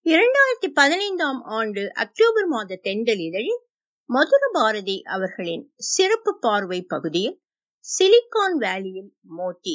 இரண்டாயிரத்தி பதினைந்தாம் ஆண்டு அக்டோபர் மாத தென்றல் இதழில் மதுர பாரதி அவர்களின் சிறப்பு பார்வை பகுதியில் சிலிகான் வேலியில் மோதி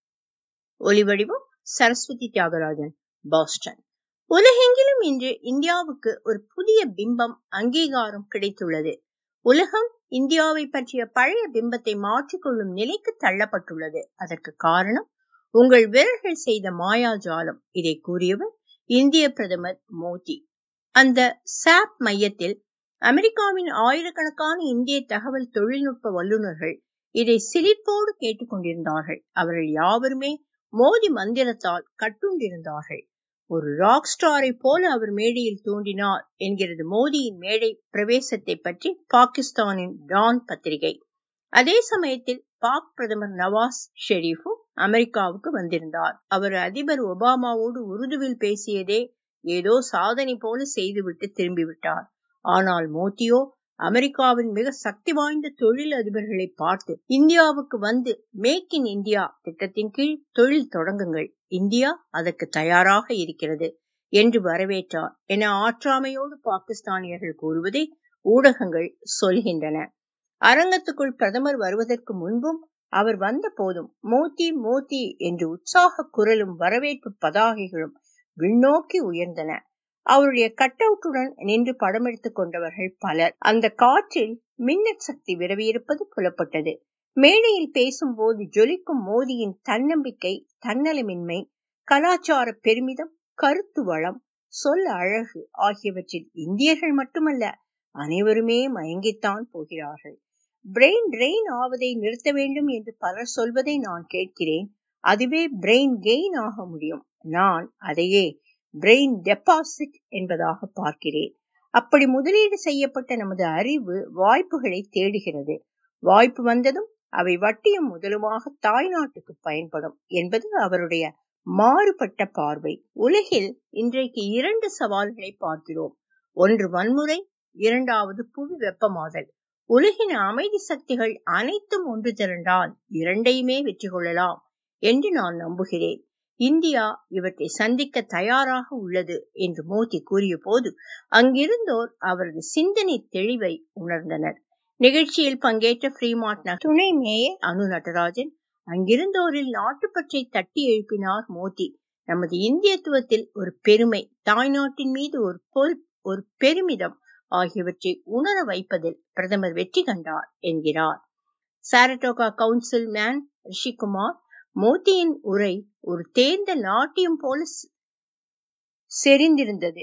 ஒலிவடிவம் சரஸ்வதி தியாகராஜன் பாஸ்டன் உலகெங்கிலும் இன்று இந்தியாவுக்கு ஒரு புதிய பிம்பம் அங்கீகாரம் கிடைத்துள்ளது உலகம் இந்தியாவை பற்றிய பழைய பிம்பத்தை மாற்றிக்கொள்ளும் நிலைக்கு தள்ளப்பட்டுள்ளது அதற்கு காரணம் உங்கள் விரல்கள் செய்த மாயாஜாலம் இதை கூறியவர் இந்திய பிரதமர் மோடி அந்த சாப் மையத்தில் அமெரிக்காவின் ஆயிரக்கணக்கான இந்திய தகவல் தொழில்நுட்ப வல்லுநர்கள் இதை சிலிர்ப்போடு கேட்டுக்கொண்டிருந்தார்கள் அவர்கள் யாவருமே மோடி மந்திரத்தால் கட்டுண்டிருந்தார்கள் ஒரு ராக் ஸ்டாரை போல அவர் மேடையில் தோன்றினார் என்கிறது மோடியின் மேடை பிரவேசத்தை பற்றி பாகிஸ்தானின் டான் பத்திரிகை அதே சமயத்தில் பாக் பிரதமர் நவாஸ் ஷெரீஃபும் அமெரிக்காவுக்கு வந்திருந்தார் அவர் அதிபர் ஒபாமாவோடு உருதுவில் பேசியதே ஏதோ சாதனை போல செய்துவிட்டு திரும்பிவிட்டார் ஆனால் மோடியோ அமெரிக்காவின் மிக சக்தி வாய்ந்த தொழில் அதிபர்களை பார்த்து இந்தியாவுக்கு வந்து மேக் இன் இந்தியா திட்டத்தின் கீழ் தொழில் தொடங்குங்கள் இந்தியா அதற்கு தயாராக இருக்கிறது என்று வரவேற்றார் என ஆற்றாமையோடு பாகிஸ்தானியர்கள் கூறுவதை ஊடகங்கள் சொல்கின்றன அரங்கத்துக்குள் பிரதமர் வருவதற்கு முன்பும் அவர் வந்த போதும் மோதி மோதி என்று உற்சாக குரலும் வரவேற்பு பதாகைகளும் விண்ணோக்கி உயர்ந்தன அவருடைய கட் அவுட்டுடன் நின்று படம் எடுத்துக் கொண்டவர்கள் பலர் அந்த காற்றில் மின்னட் சக்தி விரவியிருப்பது புலப்பட்டது மேடையில் பேசும்போது ஜொலிக்கும் மோதியின் தன்னம்பிக்கை தன்னலமின்மை கலாச்சார பெருமிதம் கருத்து வளம் சொல் அழகு ஆகியவற்றில் இந்தியர்கள் மட்டுமல்ல அனைவருமே மயங்கித்தான் போகிறார்கள் பிரெயின் ட்ரெயின் ஆவதை நிறுத்த வேண்டும் என்று பலர் சொல்வதை நான் கேட்கிறேன் அதுவே பிரெயின் கெயின் ஆக முடியும் நான் அதையே பிரெயின் டெபாசிட் என்பதாக பார்க்கிறேன் அப்படி முதலீடு செய்யப்பட்ட நமது அறிவு வாய்ப்புகளை தேடுகிறது வாய்ப்பு வந்ததும் அவை வட்டியும் முதலுமாக தாய்நாட்டுக்கு பயன்படும் என்பது அவருடைய மாறுபட்ட பார்வை உலகில் இன்றைக்கு இரண்டு சவால்களை பார்க்கிறோம் ஒன்று வன்முறை இரண்டாவது புவி வெப்பமாதல் உலகின் அமைதி சக்திகள் அனைத்தும் ஒன்று திரண்டால் இரண்டையுமே வெற்றி கொள்ளலாம் என்று நான் நம்புகிறேன் இந்தியா இவற்றை சந்திக்க தயாராக உள்ளது என்று மோடி கூறிய போது அங்கிருந்தோர் அவரது சிந்தனை தெளிவை உணர்ந்தனர் நிகழ்ச்சியில் பங்கேற்ற ஃப்ரீமார்ட் துணை மேயர் அனு நடராஜன் அங்கிருந்தோரில் நாட்டுப்பற்றை தட்டி எழுப்பினார் மோடி நமது இந்தியத்துவத்தில் ஒரு பெருமை தாய்நாட்டின் மீது ஒரு பொறுப்பு ஒரு பெருமிதம் ஆகியவற்றை உணர வைப்பதில் பிரதமர் வெற்றி கண்டார் என்கிறார் சாரட்டோகா கவுன்சில் மேன் ரிஷிகுமார் மோடியின் உரை ஒரு தேர்ந்த நாட்டியம் போல செறிந்திருந்தது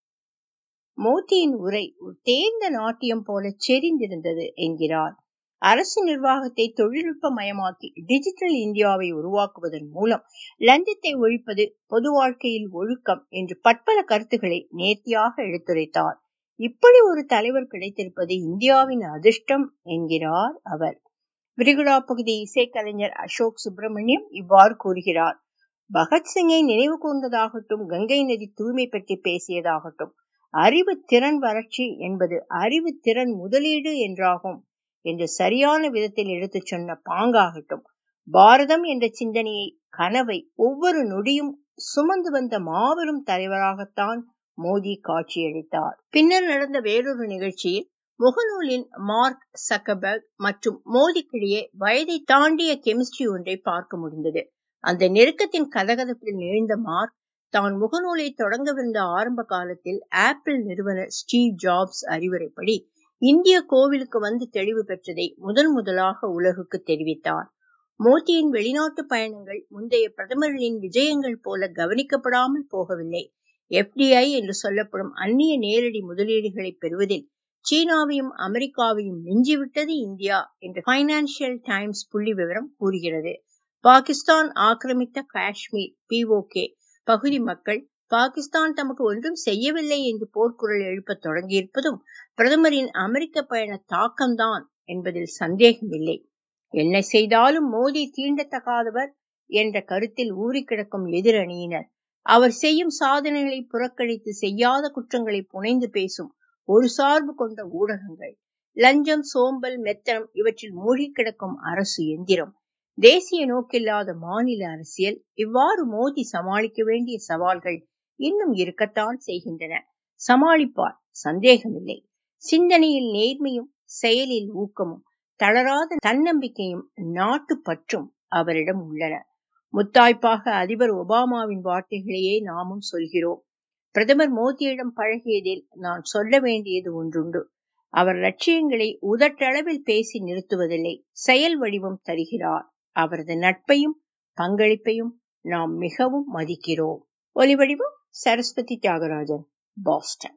மோடியின் உரை ஒரு தேர்ந்த நாட்டியம் போல செறிந்திருந்தது என்கிறார் அரசு நிர்வாகத்தை தொழில்நுட்ப மயமாக்கி டிஜிட்டல் இந்தியாவை உருவாக்குவதன் மூலம் லஞ்சத்தை ஒழிப்பது பொது வாழ்க்கையில் ஒழுக்கம் என்று பற்பல கருத்துக்களை நேர்த்தியாக எடுத்துரைத்தார் இப்படி ஒரு தலைவர் கிடைத்திருப்பது இந்தியாவின் அதிர்ஷ்டம் என்கிறார் அவர் விரிகுடா பகுதி இசைக்கலைஞர் அசோக் சுப்பிரமணியம் இவ்வாறு கூறுகிறார் பகத்சிங்கை நினைவு கூர்ந்ததாகட்டும் கங்கை நதி தூய்மை பற்றி பேசியதாகட்டும் அறிவு திறன் வறட்சி என்பது அறிவு திறன் முதலீடு என்றாகும் என்று சரியான விதத்தில் எடுத்துச் சொன்ன பாங்காகட்டும் பாரதம் என்ற சிந்தனையை கனவை ஒவ்வொரு நொடியும் சுமந்து வந்த மாபெரும் தலைவராகத்தான் மோடி காட்சியளித்தார் பின்னர் நடந்த வேறொரு நிகழ்ச்சியில் முகநூலின் மார்க் சக்கபர்க் மற்றும் மோடிக்கிடையே வயதை தாண்டிய கெமிஸ்ட்ரி ஒன்றை பார்க்க முடிந்தது அந்த நெருக்கத்தின் கதகதப்பில் நிகழ்ந்த மார்க் தான் முகநூலை தொடங்கவிருந்த ஆரம்ப காலத்தில் ஆப்பிள் நிறுவனர் ஸ்டீவ் ஜாப்ஸ் அறிவுரைப்படி இந்திய கோவிலுக்கு வந்து தெளிவு பெற்றதை முதல் முதலாக உலகுக்கு தெரிவித்தார் மோடியின் வெளிநாட்டு பயணங்கள் முந்தைய பிரதமர்களின் விஜயங்கள் போல கவனிக்கப்படாமல் போகவில்லை எஃப்டிஐ என்று சொல்லப்படும் அந்நிய நேரடி முதலீடுகளை பெறுவதில் சீனாவையும் அமெரிக்காவையும் மிஞ்சிவிட்டது இந்தியா என்று பைனான்சியல் டைம்ஸ் புள்ளி விவரம் கூறுகிறது பாகிஸ்தான் ஆக்கிரமித்த காஷ்மீர் பிஓகே பகுதி மக்கள் பாகிஸ்தான் தமக்கு ஒன்றும் செய்யவில்லை என்று போர்க்குரல் எழுப்பத் தொடங்கியிருப்பதும் பிரதமரின் அமெரிக்க பயண தாக்கம்தான் என்பதில் சந்தேகமில்லை என்ன செய்தாலும் மோடி தீண்டத்தகாதவர் என்ற கருத்தில் ஊறி கிடக்கும் எதிரணியினர் அவர் செய்யும் சாதனைகளை புறக்கணித்து செய்யாத குற்றங்களை புனைந்து பேசும் ஒரு சார்பு கொண்ட ஊடகங்கள் லஞ்சம் சோம்பல் மெத்தனம் இவற்றில் மூழ்கி கிடக்கும் அரசு எந்திரம் தேசிய நோக்கில்லாத மாநில அரசியல் இவ்வாறு மோடி சமாளிக்க வேண்டிய சவால்கள் இன்னும் இருக்கத்தான் செய்கின்றன சமாளிப்பார் சந்தேகமில்லை சிந்தனையில் நேர்மையும் செயலில் ஊக்கமும் தளராத தன்னம்பிக்கையும் நாட்டு பற்றும் அவரிடம் உள்ளன முத்தாய்ப்பாக அதிபர் ஒபாமாவின் வார்த்தைகளையே நாமும் சொல்கிறோம் பிரதமர் மோடியிடம் பழகியதில் நான் சொல்ல வேண்டியது ஒன்றுண்டு அவர் லட்சியங்களை உதட்டளவில் பேசி நிறுத்துவதில்லை செயல் வடிவம் தருகிறார் அவரது நட்பையும் பங்களிப்பையும் நாம் மிகவும் மதிக்கிறோம் ஒலிவடிவம் சரஸ்வதி தியாகராஜன் பாஸ்டன்